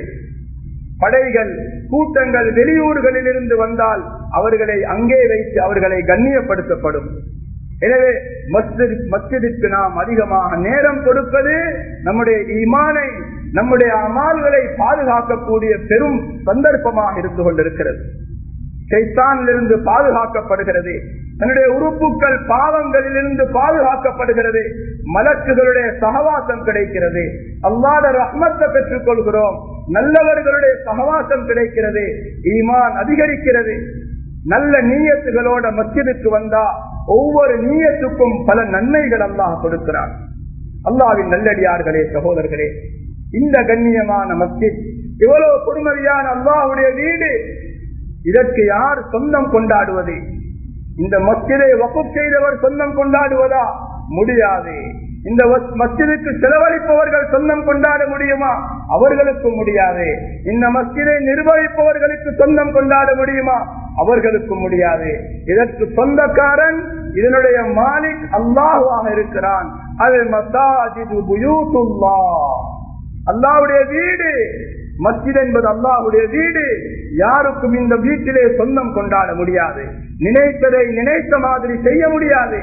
படைகள் கூட்டங்கள் வெளியூர்களில் இருந்து வந்தால் அவர்களை அங்கே வைத்து அவர்களை கண்ணியப்படுத்தப்படும் எனவே மஸ்ஜித் மஸ்ஜிதுக்கு நாம் அதிகமாக நேரம் கொடுப்பது நம்முடைய ஈமானை நம்முடைய அமால்களை பாதுகாக்கக்கூடிய பெரும் சந்தர்ப்பமாக இருந்து கொண்டிருக்கிறது சைத்தானிலிருந்து பாதுகாக்கப்படுகிறது தன்னுடைய உறுப்புகள் பாவங்களிலிருந்து பாதுகாக்கப்படுகிறது மலக்குகளுடைய சகவாசம் கிடைக்கிறது அல்லாத ரஹ்மத்தை பெற்றுக் கொள்கிறோம் நல்லவர்களுடைய சகவாசம் கிடைக்கிறது ஈமான் அதிகரிக்கிறது நல்ல நீயத்துகளோட மஸ்ஜிதுக்கு வந்தா ஒவ்வொரு நீயத்துக்கும் பல நன்மைகள் அல்லாஹ் கொடுக்கிறார் அல்லாவின் நல்லடியார்களே சகோதரர்களே இந்த கண்ணியமான மஸ்ஜித் இவ்வளவு பொறுமதியான அல்லாஹுடைய வீடு இதற்கு யார் சொந்தம் கொண்டாடுவது இந்த மஸ்ஜிதை வகுப் செய்தவர் சொந்தம் கொண்டாடுவதா முடியாது இந்த மஸ்ஜிதுக்கு செலவழிப்பவர்கள் சொந்தம் கொண்டாட முடியுமா அவர்களுக்கும் முடியாது இந்த மஸ்ஜிதை நிர்வகிப்பவர்களுக்கு சொந்தம் கொண்டாட முடியுமா அவர்களுக்கும் முடியாது இதற்கு சொந்தக்காரன் இதனுடைய மாலிக் அல்லாஹுவாக இருக்கிறான் அது மசாஜிது புயூத்துல்லா அல்லாவுடைய வீடு மஸ்ஜித் என்பது அல்லாஹுடைய வீடு யாருக்கும் இந்த வீட்டிலே சொந்தம் கொண்டாட முடியாது நினைத்ததை நினைத்த மாதிரி செய்ய முடியாது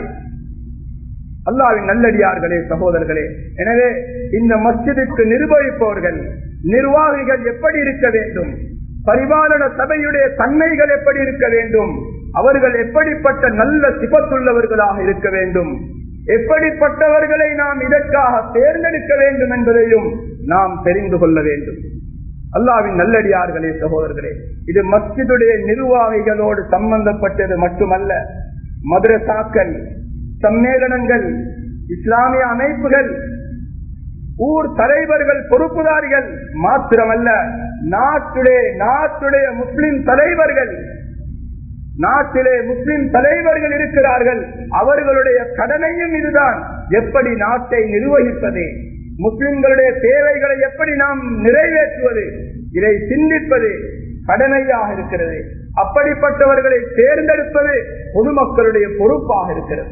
அல்லாவின் நல்லடியார்களே சகோதரர்களே எனவே இந்த மஸ்ஜிதுக்கு நிர்வகிப்பவர்கள் நிர்வாகிகள் எப்படி இருக்க வேண்டும் பரிபாலன சபையுடைய தன்மைகள் எப்படி இருக்க வேண்டும் அவர்கள் எப்படிப்பட்ட நல்ல சிபத்துள்ளவர்களாக இருக்க வேண்டும் எப்படிப்பட்டவர்களை நாம் இதற்காக தேர்ந்தெடுக்க வேண்டும் என்பதையும் நாம் தெரிந்து கொள்ள வேண்டும் அல்லாவின் நல்லடியார்களே சகோதரர்களே இது மஸ்ஜிதுடைய நிர்வாகிகளோடு சம்பந்தப்பட்டது மட்டுமல்ல மதுரசாக்கள் சம்மேளனங்கள் இஸ்லாமிய அமைப்புகள் ஊர் தலைவர்கள் பொறுப்புதாரிகள் மாத்திரமல்ல நாட்டுடைய நாட்டுடைய முஸ்லிம் தலைவர்கள் நாட்டிலே முஸ்லிம் தலைவர்கள் இருக்கிறார்கள் அவர்களுடைய கடமையும் இதுதான் எப்படி நாட்டை நிர்வகிப்பது முஸ்லிம்களுடைய தேவைகளை எப்படி நாம் நிறைவேற்றுவது இதை சிந்திப்பது கடமையாக இருக்கிறது அப்படிப்பட்டவர்களை தேர்ந்தெடுப்பது பொதுமக்களுடைய பொறுப்பாக இருக்கிறது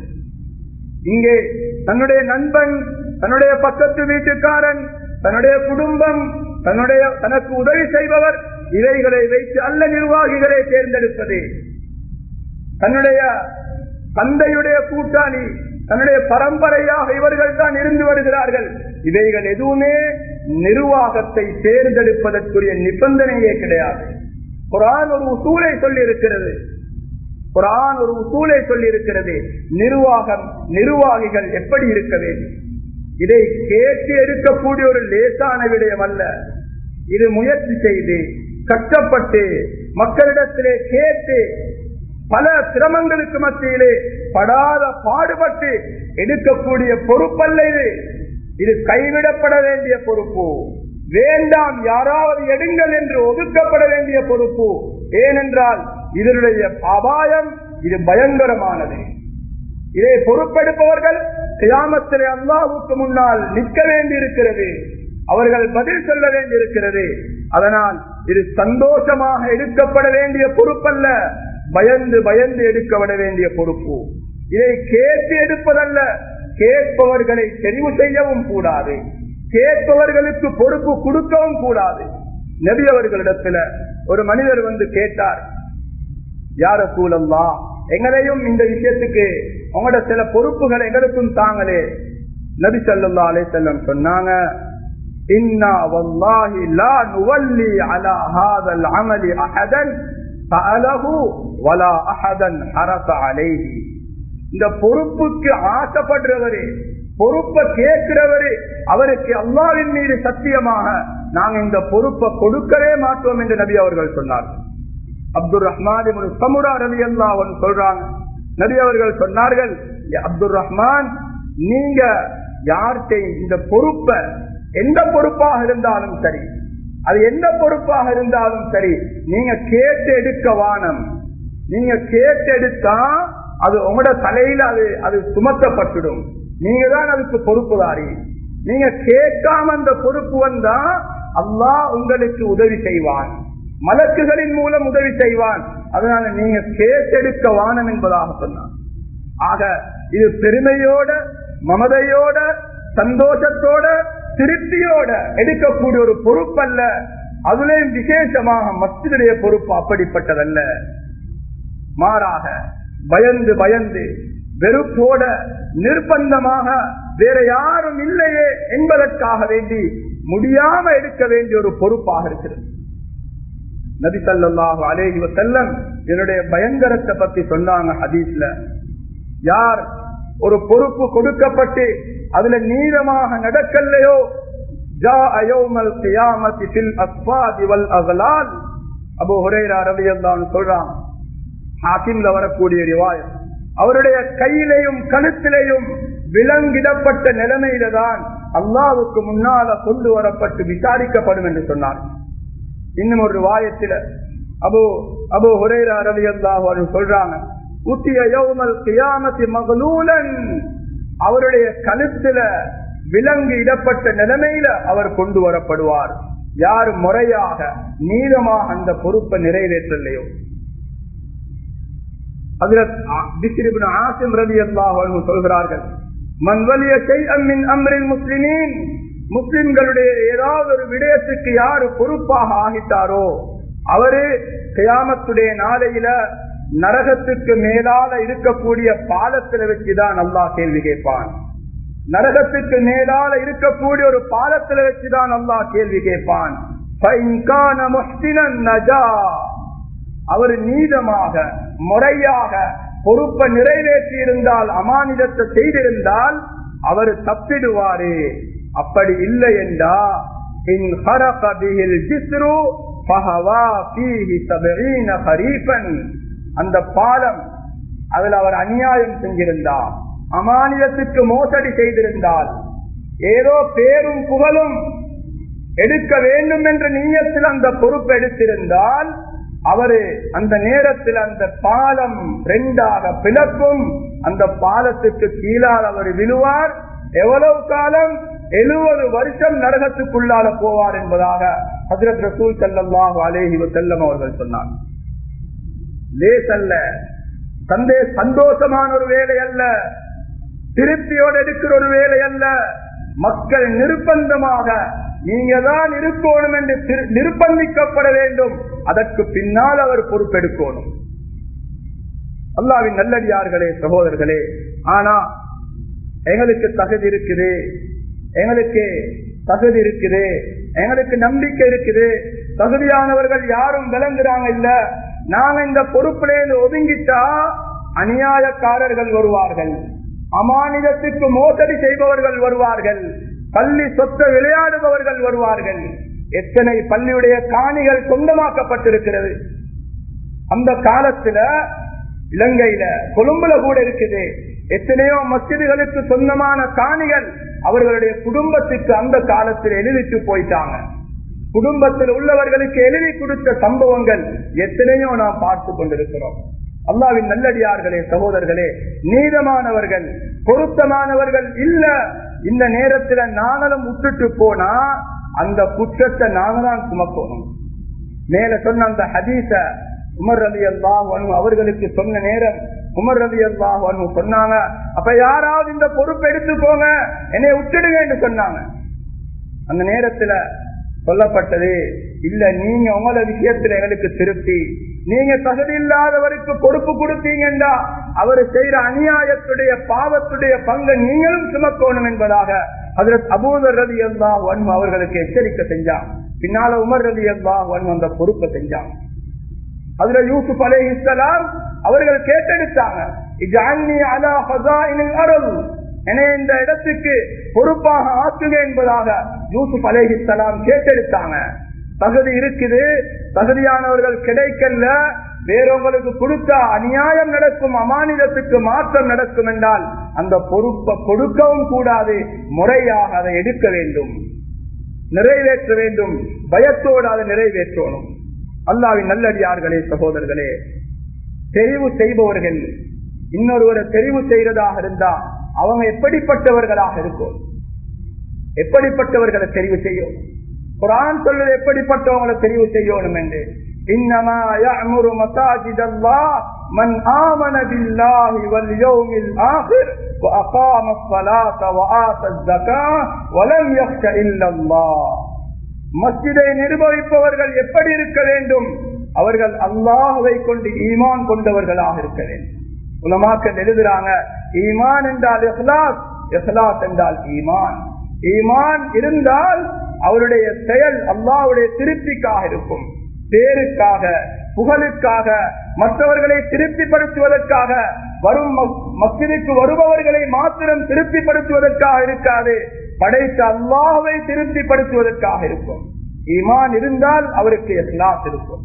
இங்கே தன்னுடைய நண்பன் தன்னுடைய பக்கத்து வீட்டுக்காரன் தன்னுடைய குடும்பம் தன்னுடைய தனக்கு உதவி செய்பவர் இவைகளை வைத்து அல்ல நிர்வாகிகளை தேர்ந்தெடுப்பது தன்னுடைய தந்தையுடைய கூட்டாளி தன்னுடைய பரம்பரையாக இவர்கள் தான் இருந்து வருகிறார்கள் இவைகள் எதுவுமே நிர்வாகத்தை தேர்ந்தெடுப்பதற்குரிய நிபந்தனையே கிடையாது குரான் ஒரு உசூலை சொல்லி இருக்கிறது குரான் ஒரு உசூலை சொல்லி இருக்கிறது நிர்வாகம் நிர்வாகிகள் எப்படி இருக்க வேண்டும் இதை கேட்டு எடுக்கக்கூடிய ஒரு லேசான விடயம் அல்ல இது முயற்சி செய்து கஷ்டப்பட்டு மக்களிடத்திலே கேட்டு பல சிரமங்களுக்கு மத்தியிலே படாத பாடுபட்டு எடுக்கக்கூடிய பொறுப்பல்ல இது இது கைவிடப்பட வேண்டிய பொறுப்பு வேண்டாம் யாராவது எடுங்கள் என்று ஒதுக்கப்பட வேண்டிய பொறுப்பு ஏனென்றால் இதனுடைய அபாயம் இது பயங்கரமானது இதை பொறுப்பெடுப்பவர்கள் கிராமத்திலே அல்லாவுக்கு முன்னால் நிற்க வேண்டியிருக்கிறது அவர்கள் பதில் சொல்ல வேண்டியிருக்கிறது அதனால் இது சந்தோஷமாக எடுக்கப்பட வேண்டிய பொறுப்பல்ல பயந்து பயந்து எடுக்கப்பட வேண்டிய பொறுப்பு இதை கேட்டு எடுப்பதல்ல கேட்பவர்களை தெரிவு செய்யவும் கூடாது கேட்பவர்களுக்கு பொறுப்பு கொடுக்கவும் கூடாது நபி அவர்களிடத்துல ஒரு மனிதர் வந்து கேட்டார் யார சூழல்லா எங்களையும் இந்த விஷயத்துக்கு உங்களோட சில பொறுப்புகள் எங்களுக்கும் தாங்களே நபி சல்லா அலே செல்லம் சொன்னாங்க இன்னா வல்லாஹி லா நுவல்லி அலா ஹாதல் அமலி அஹதன் ஃபஅலஹு வலா அஹதன் ஹரஸ அலைஹி இந்த பொறுப்புக்கு ஆசைப்படுறவரு பொறுப்பை கேட்கிறவரு அவருக்கு அல்லாவின் மீது சத்தியமாக நாங்க இந்த பொறுப்பை கொடுக்கவே மாட்டோம் என்று நபி அவர்கள் சொன்னார் அப்துல் ரஹ்மான் சமுரா ரவி அல்லா சொல்றாங்க நபி அவர்கள் சொன்னார்கள் அப்துல் ரஹ்மான் நீங்க யார்கிட்டையும் இந்த பொறுப்பை எந்த பொறுப்பாக இருந்தாலும் சரி அது எந்த பொறுப்பாக இருந்தாலும் சரி நீங்க கேட்டு எடுக்க வானம் நீங்க கேட்டு எடுத்தா அது உங்களோட தலையில அது அது சுமத்தப்பட்டுடும் நீங்க தான் அதுக்கு பொறுப்புதாரி நீங்க கேட்காம அந்த பொறுப்பு வந்தா அல்லாஹ் உங்களுக்கு உதவி செய்வான் மலக்குகளின் மூலம் உதவி செய்வான் அதனால நீங்க கேட்டெடுக்க வானம் என்பதாக சொன்னான் ஆக இது பெருமையோட மமதையோட சந்தோஷத்தோட திருப்தியோட எடுக்கக்கூடிய ஒரு பொறுப்பல்ல அதுலயும் விசேஷமாக மஸ்திடைய பொறுப்பு அப்படிப்பட்டதல்ல மாறாக பயந்து பயந்து வெறுப்போட நிர்பந்தமாக வேற யாரும் இல்லையே என்பதற்காக வேண்டி முடியாம எடுக்க வேண்டிய ஒரு பொறுப்பாக இருக்கிறது நபி சல்லாஹு அலேஹி செல்லம் என்னுடைய பயங்கரத்தை பத்தி சொன்னாங்க ஹதீஸ்ல யார் ஒரு பொறுப்பு கொடுக்கப்பட்டு அதுல நீளமாக நடக்கலையோ ஜா அயோமல் கியாமத்தி ஃபில் அஸ்வாதி வல் அகலால் அபு ஹுரேரா ரலியல்லாஹு சொல்றாங்க ஹாக்கிம்ல வரக்கூடிய ரிவாயம் அவருடைய கையிலையும் கழுத்திலையும் விலங்கிடப்பட்ட நிலைமையில தான் அல்லாவுக்கு முன்னால கொண்டு வரப்பட்டு விசாரிக்கப்படும் என்று சொன்னார் இன்னும் ஒரு வாயத்தில அபு அபு ஹுரேரா ரலியல்லாஹு சொல்றாங்க உத்திய யௌமல் கியாமத்தி மகளூலன் அவருடைய கழுத்துல விலங்கு இடப்பட்ட நிலைமையில அவர் கொண்டு வரப்படுவார் யார் முறையாக நீளமாக அந்த பொறுப்பை நிறைவேற்றலையோ ஆசிம் ரவி அல்லாஹ் சொல்கிறார்கள் மண்வலிய செய்மின் அம்ரின் முஸ்லிமின் முஸ்லிம்களுடைய ஏதாவது ஒரு விடயத்துக்கு யாரு பொறுப்பாக ஆகிட்டாரோ அவரு கியாமத்துடைய நாளையில நரகத்துக்கு மேலால இருக்கக்கூடிய பாலத்துல வச்சுதான் நல்லா கேள்வி கேட்பான் நரகத்துக்கு மேலால இருக்கக்கூடிய ஒரு பாலத்துல வச்சுதான் நல்லா கேள்வி கேட்பான் அவர் நீதமாக முறையாக பொறுப்பை நிறைவேற்றி இருந்தால் அமானிதத்தை செய்திருந்தால் அவர் தப்பிடுவாரு அப்படி இல்லை என்றா அந்த பாலம் அதில் அவர் அநியாயம் செஞ்சிருந்தார் அமானிதத்துக்கு மோசடி செய்திருந்தால் ஏதோ பேரும் புகழும் எடுக்க வேண்டும் என்ற நீயத்தில் அந்த பொறுப்பு எடுத்திருந்தால் அவரு அந்த நேரத்தில் அந்த பாலம் ரெண்டாக பிளக்கும் அந்த பாலத்துக்கு கீழால் அவர் விழுவார் எவ்வளவு காலம் எழுபது வருஷம் நரகத்துக்குள்ளால போவார் என்பதாக ஹசரத் ரசூல் சல்லாஹு அலேஹி வசல்லம் அவர்கள் சொன்னார் லேசல்ல சந்தே சந்தோஷமான ஒரு வேலை அல்ல திருப்தியோடு இருக்கிற ஒரு வேலை அல்ல மக்கள் நிர்பந்தமாக நீங்க தான் இருக்கணும் என்று நிர்பந்திக்கப்பட வேண்டும் அதற்கு பின்னால் அவர் பொறுப்பெடுக்கணும் அல்லாவின் நல்லடியார்களே சகோதரர்களே ஆனா எங்களுக்கு தகுதி இருக்குது எங்களுக்கு தகுதி இருக்குது எங்களுக்கு நம்பிக்கை இருக்குது தகுதியானவர்கள் யாரும் விளங்குறாங்க இல்ல நாங்க இந்த பொறுப்பிலேருந்து ஒதுங்கிட்டா அநியாயக்காரர்கள் வருவார்கள் அமானிதத்துக்கு மோசடி செய்பவர்கள் வருவார்கள் பள்ளி சொத்த விளையாடுபவர்கள் வருவார்கள் எத்தனை பள்ளியுடைய காணிகள் சொந்தமாக்கப்பட்டிருக்கிறது அந்த காலத்துல இலங்கையில கொழும்புல கூட இருக்குது எத்தனையோ மசிதிகளுக்கு சொந்தமான காணிகள் அவர்களுடைய குடும்பத்துக்கு அந்த காலத்தில் எழுதிட்டு போயிட்டாங்க குடும்பத்தில் உள்ளவர்களுக்கு எழுதி கொடுத்த சம்பவங்கள் எத்தனையோ நாம் பார்த்து கொண்டிருக்கிறோம் அல்லாவின் நல்லடியார்களே சகோதரர்களே நீதமானவர்கள் பொருத்தமானவர்கள் இல்ல இந்த நேரத்துல நாங்களும் விட்டுட்டு போனா அந்த குற்றத்தை நாங்க தான் சுமக்கணும் மேல சொன்ன அந்த ஹதீச உமர் ரவி அல்லாஹ் அவர்களுக்கு சொன்ன நேரம் உமர் ரவி அல்லாஹ் சொன்னாங்க அப்ப யாராவது இந்த பொறுப்பை எடுத்துக்கோங்க என்னை விட்டுடுங்க என்று சொன்னாங்க அந்த நேரத்துல சொல்லப்பட்டது இல்ல நீங்க உங்கள விஷயத்துல எங்களுக்கு திருப்தி நீங்க தகுதி இல்லாதவருக்கு பொறுப்பு கொடுத்தீங்கன்னா அவர் செய்யற அநியாயத்துடைய பாவத்துடைய பங்கை நீங்களும் சுமக்கணும் என்பதாக அதில் அபூதர் ரவி அல்லா ஒன் அவர்களுக்கு எச்சரிக்கை செஞ்சான் பின்னால உமர் ரவி அல்லா ஒன் அந்த பொறுப்பை செஞ்சான் அதுல யூசுப் அலே இஸ்லாம் அவர்கள் கேட்டெடுத்தாங்க என இந்த இடத்துக்கு பொறுப்பாக ஆக்குங்க என்பதாக யூசுப் அலேஹிஸ்லாம் கேட்டெடுத்தாங்க தகுதி இருக்குது தகுதியானவர்கள் கிடைக்கல வேறவங்களுக்கு கொடுத்தா அநியாயம் நடக்கும் அமானிதத்துக்கு மாற்றம் நடக்கும் என்றால் அந்த பொறுப்பை கொடுக்கவும் கூடாது முறையாக அதை எடுக்க வேண்டும் நிறைவேற்ற வேண்டும் பயத்தோடு அதை நிறைவேற்றணும் அல்லாவின் நல்லடியார்களே சகோதரர்களே தெரிவு செய்பவர்கள் இன்னொருவரை தெரிவு செய்யறதாக இருந்தா அவங்க எப்படிப்பட்டவர்களாக இருக்கும் எப்படிப்பட்டவர்களை தெரிவு செய்யும் குரான் சொல்வது எப்படிப்பட்டவங்களை தெரிவு செய்யணும் என்று இன்னமா يأمر مساجد الله من آمن بالله واليوم الآخر وأقام الصلاة وآتى الزكاة ولم يخش إلا الله மஸ்ஜிதை நிர்வகிப்பவர்கள் எப்படி இருக்க வேண்டும் அவர்கள் அல்லாஹுவை கொண்டு ஈமான் கொண்டவர்களாக இருக்க வேண்டும் உலமாக்கள் எழுதுறாங்க ஈமான் என்றால் எஹ்லாஸ் எஹ்லாஸ் என்றால் ஈமான் ஈமான் இருந்தால் அவருடைய செயல் அல்லாவுடைய திருப்திக்காக இருக்கும் பேருக்காக புகழுக்காக மற்றவர்களை திருப்திப்படுத்துவதற்காக வரும் மஸ்ஜிதுக்கு வருபவர்களை மாத்திரம் திருப்திப்படுத்துவதற்காக இருக்காது படைத்த அல்லாஹுவை திருப்திப்படுத்துவதற்காக இருக்கும் ஈமான் இருந்தால் அவருக்கு எஸ்லாஸ் இருக்கும்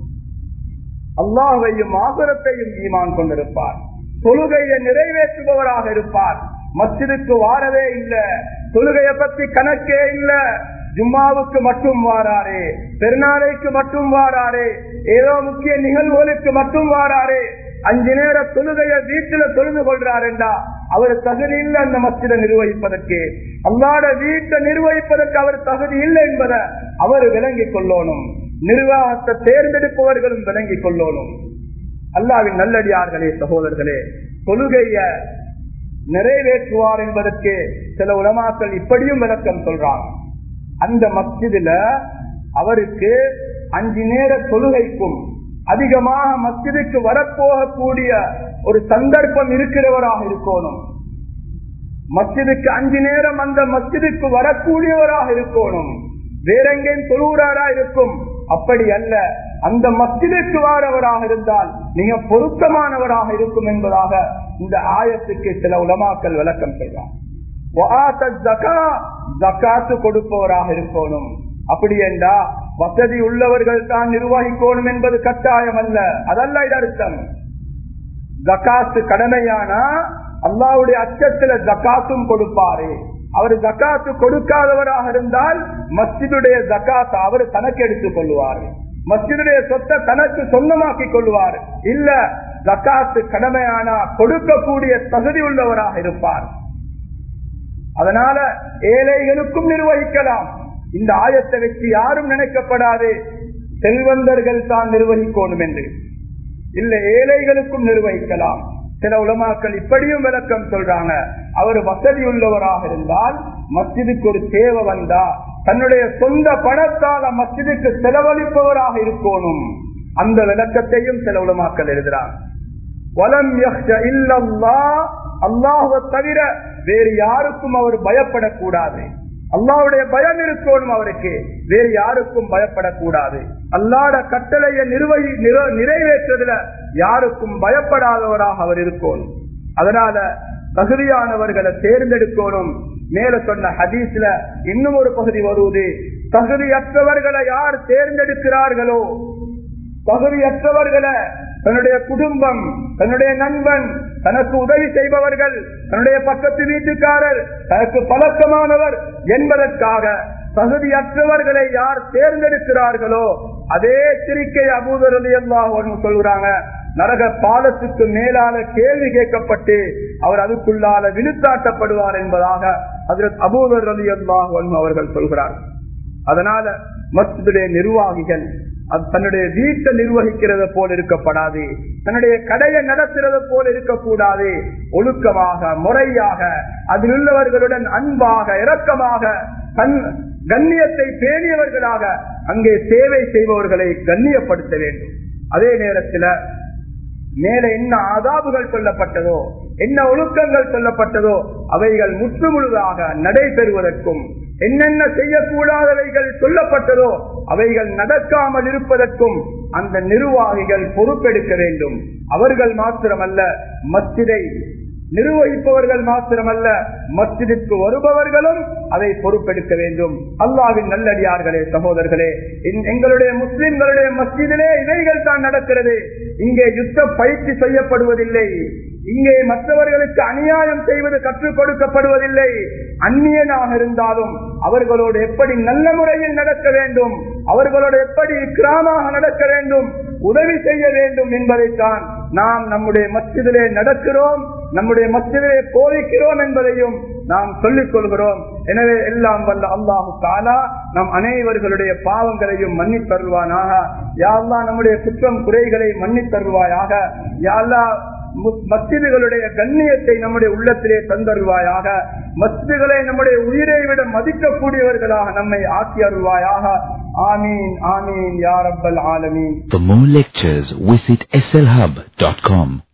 அல்லாஹையும் ஆசுரத்தையும் ஈமான் கொண்டிருப்பார் தொழுகையை நிறைவேற்றுபவராக இருப்பார் மஸ்ஜிதுக்கு வாரவே இல்லை தொழுகையை பத்தி கணக்கே இல்ல ஜும்மாவுக்கு மட்டும் வாராரே பெருநாளைக்கு மட்டும் வாராரே ஏதோ முக்கிய நிகழ்வுகளுக்கு மட்டும் வாராரே அஞ்சு நேர தொழுகைய வீட்டுல தொழுது கொள்றாருண்டா அவர் தகுதி இல்லை அந்த மஸ்ஜிதை நிர்வகிப்பதற்கு அல்லாட வீட்டை நிர்வகிப்பதற்கு அவர் தகுதி இல்லை என்பதை அவர் விளங்கிக் கொள்ளணும் நிர்வாகத்தை தேர்ந்தெடுப்பவர்களும் விளங்கிக் கொள்ளணும் அல்லாவின் நல்லடியார்களே சகோதரர்களே தொழுகைய நிறைவேற்றுவார் என்பதற்கு சில உலமாக்கள் இப்படியும் விளக்கம் சொல்றாங்க அந்த மஸ்ஜிதுல அவருக்கு அஞ்சு நேர தொழுகைக்கும் அதிகமாக மஸ்ஜிதுக்கு வரப்போகக்கூடிய ஒரு சந்தர்ப்பம் இருக்கிறவராக இருக்கணும் மஸ்ஜிதுக்கு அஞ்சு நேரம் அந்த மஸ்ஜிதுக்கு வரக்கூடியவராக இருக்கணும் வேற எங்கேயும் தொழுகிறாரா இருக்கும் அப்படி அல்ல அந்த மஸ்ஜிதுக்கு வாரவராக இருந்தால் மிக பொருத்தமானவராக இருக்கும் என்பதாக இந்த ஆயத்துக்கு சில உலமாக்கள் விளக்கம் செய்வார் ஜக்காத்து கொடுப்பவராக இருக்கணும் அப்படி என்றா வசதி உள்ளவர்கள் தான் நிர்வகிக்கணும் என்பது கட்டாயம் அல்ல அதல்ல இது அர்த்தம் ஜக்காத்து கடமையானா அல்லாவுடைய அச்சத்துல ஜக்காத்தும் கொடுப்பாரு அவர் ஜக்காத்து கொடுக்காதவராக இருந்தால் மஸ்ஜிதுடைய ஜக்காத் அவர் தனக்கு எடுத்துக் கொள்வார் மஸ்ஜிதுடைய சொத்தை தனக்கு சொந்தமாக்கிக் கொள்வார் இல்ல ஜக்காத்து கடமையானா கொடுக்கக்கூடிய தகுதி உள்ளவராக இருப்பார் அதனால ஏழைகளுக்கும் நிர்வகிக்கலாம் இந்த ஆயத்தை வச்சு யாரும் நினைக்கப்படாது செல்வந்தர்கள் தான் நிர்வகிக்கணும் என்று இல்ல ஏழைகளுக்கும் நிர்வகிக்கலாம் சில உலமாக்கள் இப்படியும் விளக்கம் சொல்றாங்க அவர் வசதி உள்ளவராக இருந்தால் மஸ்ஜிதுக்கு ஒரு தேவை வந்தா தன்னுடைய சொந்த பணத்தால் மஸ்ஜிதுக்கு செலவழிப்பவராக இருக்கணும் அந்த விளக்கத்தையும் சில உலமாக்கள் எழுதுறாங்க வலம் இல்லல்லா அல்லாஹுவை தவிர வேறு யாருக்கும் அவர் பயப்படக்கூடாது அல்லாவுடைய பயம் இருக்கணும் அவருக்கு வேறு யாருக்கும் பயப்படக்கூடாது அல்லாட கட்டளையை நிர்வகி நிறைவேற்றதுல யாருக்கும் பயப்படாதவராக அவர் இருக்கணும் அதனால தகுதியானவர்களை தேர்ந்தெடுக்கணும் மேல சொன்ன ஹதீஸ்ல இன்னும் ஒரு பகுதி வருவது தகுதியற்றவர்களை யார் தேர்ந்தெடுக்கிறார்களோ தகுதியற்றவர்களை தன்னுடைய குடும்பம் தன்னுடைய நண்பன் தனக்கு உதவி செய்பவர்கள் தன்னுடைய பக்கத்து வீட்டுக்காரர் தனக்கு பழக்கமானவர் என்பதற்காக தகுதியற்றவர்களை யார் தேர்ந்தெடுக்கிறார்களோ அதே சிரிக்கை அபூதரதி எல்லாம் சொல்கிறாங்க நரக பாலத்துக்கு மேலான கேள்வி கேட்கப்பட்டு அவர் அதுக்குள்ளால விழுத்தாட்டப்படுவார் என்பதாக அதற்கு அபூதர் ரதி அல்லாஹ் அவர்கள் சொல்கிறார் அதனால மஸ்ஜிதுடைய நிர்வாகிகள் அது தன்னுடைய வீட்டை நிர்வகிக்கிறத போல் இருக்கப்படாது தன்னுடைய கடையை நடத்துறது போல் இருக்கக்கூடாது ஒழுக்கமாக முறையாக அதில் உள்ளவர்களுடன் அன்பாக இரக்கமாக தன் கண்ணியத்தை பேணியவர்களாக அங்கே சேவை செய்பவர்களை கண்ணியப்படுத்த வேண்டும் அதே நேரத்தில் மேல என்ன ஆதாபுகள் சொல்லப்பட்டதோ என்ன ஒழுக்கங்கள் சொல்லப்பட்டதோ அவைகள் முற்று முழுதாக நடைபெறுவதற்கும் என்னென்ன செய்யக்கூடாதவைகள் சொல்லப்பட்டதோ அவைகள் நடக்காமல் இருப்பதற்கும் அந்த நிர்வாகிகள் பொறுப்பெடுக்க வேண்டும் அவர்கள் மாத்திரமல்ல மத்திரை நிர்வகிப்பவர்கள் மாத்திரமல்ல மஸ்ஜிதிற்கு வருபவர்களும் அதை பொறுப்பெடுக்க வேண்டும் அல்லாவின் நல்லடியார்களே சகோதரர்களே எங்களுடைய முஸ்லிம்களுடைய மஸ்ஜிதிலே இவைகள் தான் நடக்கிறது இங்கே யுத்த பயிற்சி செய்யப்படுவதில்லை இங்கே மற்றவர்களுக்கு அநியாயம் செய்வது கற்றுக் கொடுக்கப்படுவதில்லை அந்நியனாக இருந்தாலும் அவர்களோடு எப்படி நல்ல முறையில் நடக்க வேண்டும் அவர்களோடு எப்படி கிராமாக நடக்க வேண்டும் உதவி செய்ய வேண்டும் என்பதைத்தான் நாம் நம்முடைய மஸ்ஜிதிலே நடக்கிறோம் நம்முடைய மஸ்ஜிதிலே போதிக்கிறோம் என்பதையும் நாம் சொல்லிக் கொள்கிறோம் எனவே எல்லாம் வல்ல அல்லாஹு தாலா நம் அனைவர்களுடைய பாவங்களையும் மன்னித் தருவானாக யாழ்லா நம்முடைய குற்றம் குறைகளை மன்னித் தருவாயாக யாழ்லா மஸ்ஜிதுகளுடைய கண்ணியத்தை நம்முடைய உள்ளத்திலே தந்தருவாயாக மஸ்ஜிதுகளை நம்முடைய உயிரை விட மதிக்கக்கூடியவர்களாக நம்மை ஆக்கி அருள்வாயாக ஆமீன் ஆமீன் யாரப்பல் ஆலமீன் For more lectures, visit slhub.com.